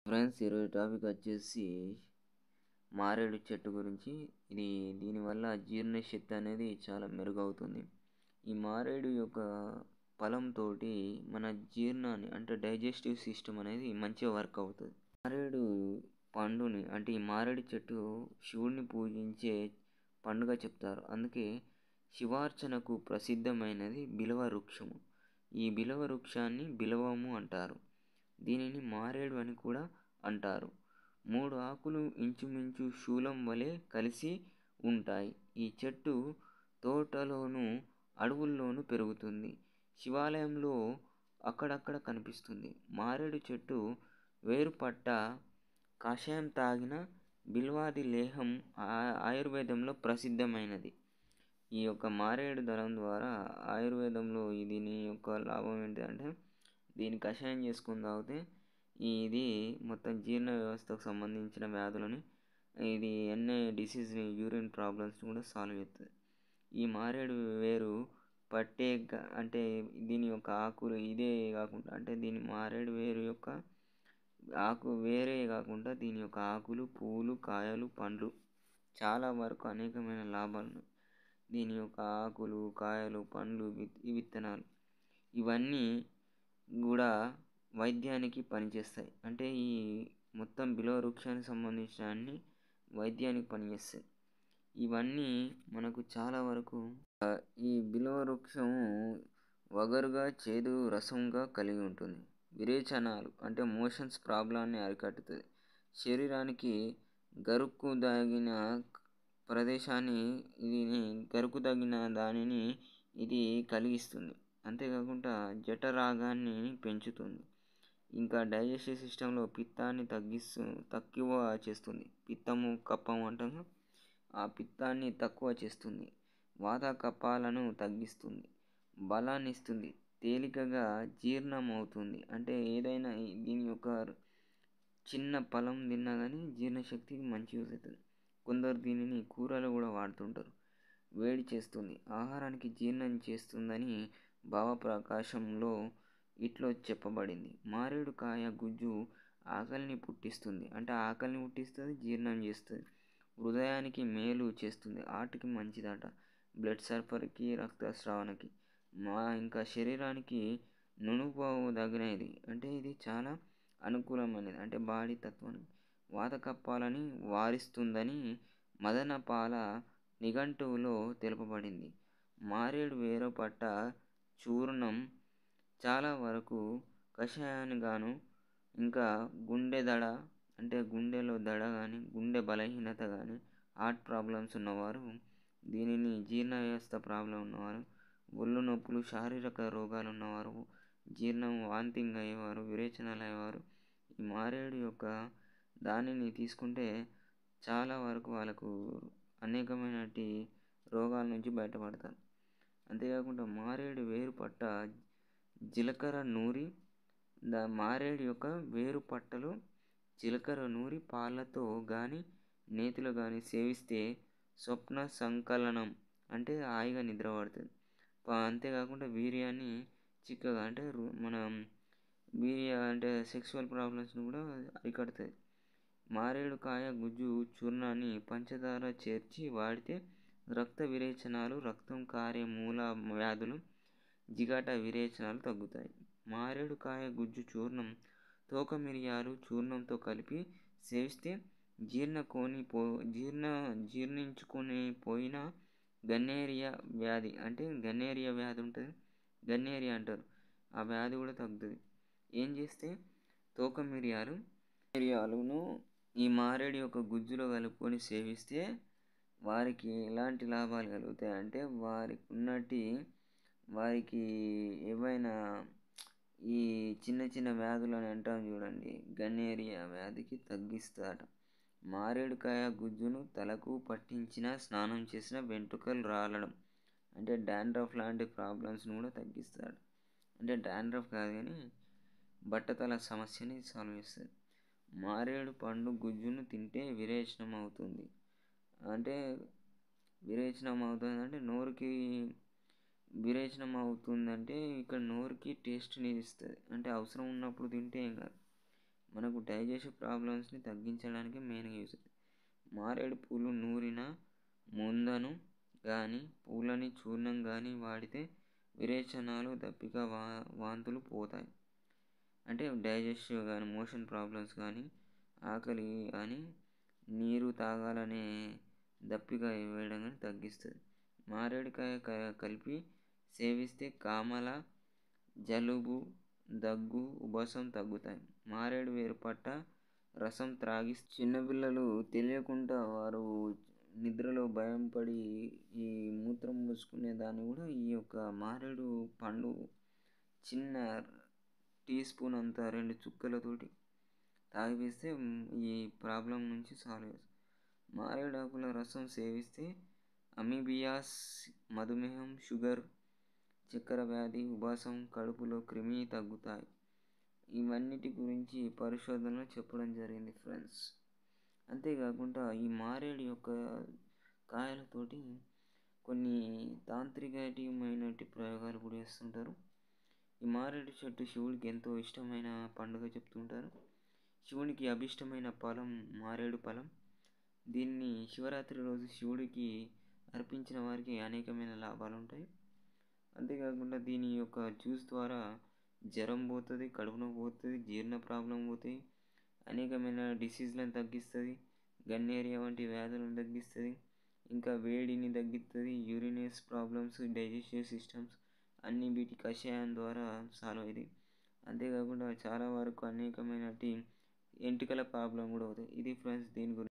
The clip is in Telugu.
ఫ్రెండ్స్ ఈరోజు టాపిక్ వచ్చేసి మారేడు చెట్టు గురించి ఇది దీనివల్ల జీర్ణశక్తి అనేది చాలా మెరుగవుతుంది ఈ మారేడు యొక్క ఫలంతో మన జీర్ణాన్ని అంటే డైజెస్టివ్ సిస్టమ్ అనేది మంచిగా వర్క్ అవుతుంది మారేడు పండుని అంటే ఈ మారేడు చెట్టు శివుడిని పూజించే పండుగ చెప్తారు అందుకే శివార్చనకు ప్రసిద్ధమైనది బిలవ వృక్షము ఈ బిలవ వృక్షాన్ని బిలవము అంటారు దీనిని మారేడు అని కూడా అంటారు మూడు ఆకులు ఇంచుమించు శూలం వలె కలిసి ఉంటాయి ఈ చెట్టు తోటలోను అడవుల్లోనూ పెరుగుతుంది శివాలయంలో అక్కడక్కడ కనిపిస్తుంది మారేడు చెట్టు వేరుపట్ట కషాయం తాగిన బిల్వాది లేహం ఆయుర్వేదంలో ప్రసిద్ధమైనది ఈ యొక్క మారేడు దళం ద్వారా ఆయుర్వేదంలో దీని యొక్క లాభం ఏంటంటే దీని కషాయం చేసుకుని తాగితే ఇది మొత్తం జీర్ణ వ్యవస్థకు సంబంధించిన వ్యాధులని ఇది ఎన్ఏ డిసీజ్ని యూరిన్ ప్రాబ్లమ్స్ని కూడా సాల్వ్ చేస్తుంది ఈ మారేడు వేరు పట్టే అంటే దీని యొక్క ఆకులు ఇదే కాకుండా అంటే దీని మారేడు వేరు యొక్క ఆకు వేరే కాకుండా దీని యొక్క ఆకులు పూలు కాయలు పండ్లు చాలా వరకు అనేకమైన లాభాలు దీని యొక్క ఆకులు కాయలు పండ్లు ఈ విత్తనాలు ఇవన్నీ కూడా వైద్యానికి పనిచేస్తాయి అంటే ఈ మొత్తం బిలవ వృక్షానికి సంబంధించిన అన్ని వైద్యానికి పనిచేస్తాయి ఇవన్నీ మనకు చాలా వరకు ఈ బిలవ వృక్షము వగరుగా చేదు రసంగా కలిగి ఉంటుంది విరేచనాలు అంటే మోషన్స్ ప్రాబ్లాన్ని అరికట్టుతుంది శరీరానికి గరుక్కు తగిన ప్రదేశాన్ని ఇది గరుకు తగిన దానిని ఇది కలిగిస్తుంది అంతేకాకుండా జఠరాగాన్ని పెంచుతుంది ఇంకా డైజెస్టివ్ సిస్టంలో పిత్తాన్ని తగ్గిస్తూ తక్కువ చేస్తుంది పిత్తము కప్పము అంటాము ఆ పిత్తాన్ని తక్కువ చేస్తుంది వాత కప్పాలను తగ్గిస్తుంది బలాన్ని ఇస్తుంది తేలికగా జీర్ణం అవుతుంది అంటే ఏదైనా దీని యొక్క చిన్న ఫలం తిన్నా కానీ జీర్ణశక్తికి మంచి యూజ్ అవుతుంది కొందరు దీనిని కూరలు కూడా వాడుతుంటారు వేడి చేస్తుంది ఆహారానికి జీర్ణం చేస్తుందని భావప్రకాశంలో ఇట్లో చెప్పబడింది మారేడు కాయ గుజ్జు ఆకలిని పుట్టిస్తుంది అంటే ఆకలిని పుట్టిస్తుంది జీర్ణం చేస్తుంది హృదయానికి మేలు చేస్తుంది ఆటికి మంచిదట బ్లడ్ సల్ఫర్కి రక్తస్రావణకి మా ఇంకా శరీరానికి నునుపోదగినది అంటే ఇది చాలా అనుకూలమైనది అంటే బాడీ తత్వానికి వాత కప్పాలని వారిస్తుందని మదనపాల నిఘంటువులో తెలుపబడింది మారేడు వేరుపట్ట చూర్ణం చాలా వరకు కషాయానిగాను ఇంకా గుండె దడ అంటే గుండెలో దడ కానీ గుండె బలహీనత కానీ హార్ట్ ప్రాబ్లమ్స్ ఉన్నవారు దీనిని జీర్ణ వ్యవస్థ ప్రాబ్లం ఉన్నవారు ఒళ్ళు నొప్పులు శారీరక రోగాలు ఉన్నవారు జీర్ణం వాంతింగ్ అయ్యేవారు విరేచనాలు అయ్యేవారు ఈ మారేడు యొక్క దానిని తీసుకుంటే చాలా వరకు వాళ్ళకు అనేకమైనటి రోగాల నుంచి బయటపడతారు అంతేకాకుండా మారేడు వేరు పట్ట జీలకర్ర నూరి దా మారేడు యొక్క వేరు పట్టలు జీలకర్ర నూరి పాలతో కానీ నేతిలో కానీ సేవిస్తే స్వప్న సంకలనం అంటే హాయిగా నిద్ర పడుతుంది అంతేకాకుండా వీర్యాన్ని చిక్కగా అంటే మనం వీర్య అంటే సెక్సువల్ ప్రాబ్లమ్స్ని కూడా అరికడుతుంది మారేడు కాయ గుజ్జు చూర్ణాన్ని పంచదార చేర్చి వాడితే రక్త విరేచనాలు రక్తం కారే మూల వ్యాధులు జిగాట విరేచనాలు తగ్గుతాయి మారేడు కాయ గుజ్జు చూర్ణం తోక మిరియాలు చూర్ణంతో కలిపి సేవిస్తే జీర్ణకోని పో జీర్ణ జీర్ణించుకొని పోయిన గన్నేరియా వ్యాధి అంటే గన్నేరియా వ్యాధి ఉంటుంది గన్నేరియా అంటారు ఆ వ్యాధి కూడా తగ్గుతుంది ఏం చేస్తే తోక మిరియాలు మిరియాలను ఈ మారేడు యొక్క గుజ్జులో కలుపుకొని సేవిస్తే వారికి ఎలాంటి లాభాలు కలుగుతాయి అంటే వారికి ఉన్నటి వారికి ఏవైనా ఈ చిన్న చిన్న వ్యాధులు అని అంటాం చూడండి గన్నేరియా వ్యాధికి తగ్గిస్తాట మారేడుకాయ గుజ్జును తలకు పట్టించిన స్నానం చేసిన వెంట్రుకలు రాలడం అంటే డాండ్రఫ్ లాంటి ప్రాబ్లమ్స్ని కూడా తగ్గిస్తాడు అంటే డాండ్రఫ్ కాదు కానీ బట్టతల సమస్యని సాల్వ్ చేస్తుంది మారేడు పండు గుజ్జును తింటే విరేచనం అవుతుంది అంటే విరేచనం అవుతుంది అంటే నోరుకి విరేచనం అవుతుందంటే ఇక్కడ నోరుకి టేస్ట్ని ఇస్తుంది అంటే అవసరం ఉన్నప్పుడు తింటే ఏం కాదు మనకు డైజెషన్ ప్రాబ్లమ్స్ని తగ్గించడానికి మెయిన్గా యూస్ అవుతుంది మారేడు పూలు నూరిన ముందను కానీ పూలని చూర్ణం కానీ వాడితే విరేచనాలు దప్పిక వా వాంతులు పోతాయి అంటే డైజెషన్ కానీ మోషన్ ప్రాబ్లమ్స్ కానీ ఆకలి కానీ నీరు తాగాలనే దప్పిక వేయడం కానీ తగ్గిస్తుంది మారేడుకాయ కలిపి సేవిస్తే కామల జలుబు దగ్గు ఉబసం తగ్గుతాయి మారేడు వేరుపట్ట రసం త్రాగి చిన్నపిల్లలు తెలియకుండా వారు నిద్రలో భయం పడి ఈ మూత్రం మూసుకునే దాన్ని కూడా ఈ యొక్క మారేడు పండు చిన్న టీ స్పూన్ అంత రెండు చుక్కలతోటి తాగిపిస్తే ఈ ప్రాబ్లం నుంచి సాల్వ్ చేస్తుంది మారేడాకుల రసం సేవిస్తే అమీబియాస్ మధుమేహం షుగర్ చక్కెర వ్యాధి ఉబాసం కడుపులో క్రిమి తగ్గుతాయి ఇవన్నిటి గురించి పరిశోధనలో చెప్పడం జరిగింది ఫ్రెండ్స్ అంతేకాకుండా ఈ మారేడు యొక్క కాయలతోటి కొన్ని తాంత్రికమైనటి ప్రయోగాలు కూడా చేస్తుంటారు ఈ మారేడు చెట్టు శివుడికి ఎంతో ఇష్టమైన పండుగ చెప్తుంటారు శివునికి అభిష్టమైన ఫలం మారేడు ఫలం దీన్ని శివరాత్రి రోజు శివుడికి అర్పించిన వారికి అనేకమైన లాభాలు ఉంటాయి అంతేకాకుండా దీని యొక్క జ్యూస్ ద్వారా జ్వరం పోతుంది కడుపు నొప్పి పోతుంది జీర్ణ ప్రాబ్లం పోతాయి అనేకమైన డిసీజ్లను తగ్గిస్తుంది గన్నేరియా వంటి వ్యాధులను తగ్గిస్తుంది ఇంకా వేడిని తగ్గిస్తుంది యూరినస్ ప్రాబ్లమ్స్ డైజెస్టివ్ సిస్టమ్స్ అన్ని వీటి కషాయం ద్వారా సాల్వ్ అయ్యింది అంతేకాకుండా చాలా వరకు అనేకమైన ఎంటికల ప్రాబ్లం కూడా అవుతాయి ఇది ఫ్రెండ్స్ దీని గురించి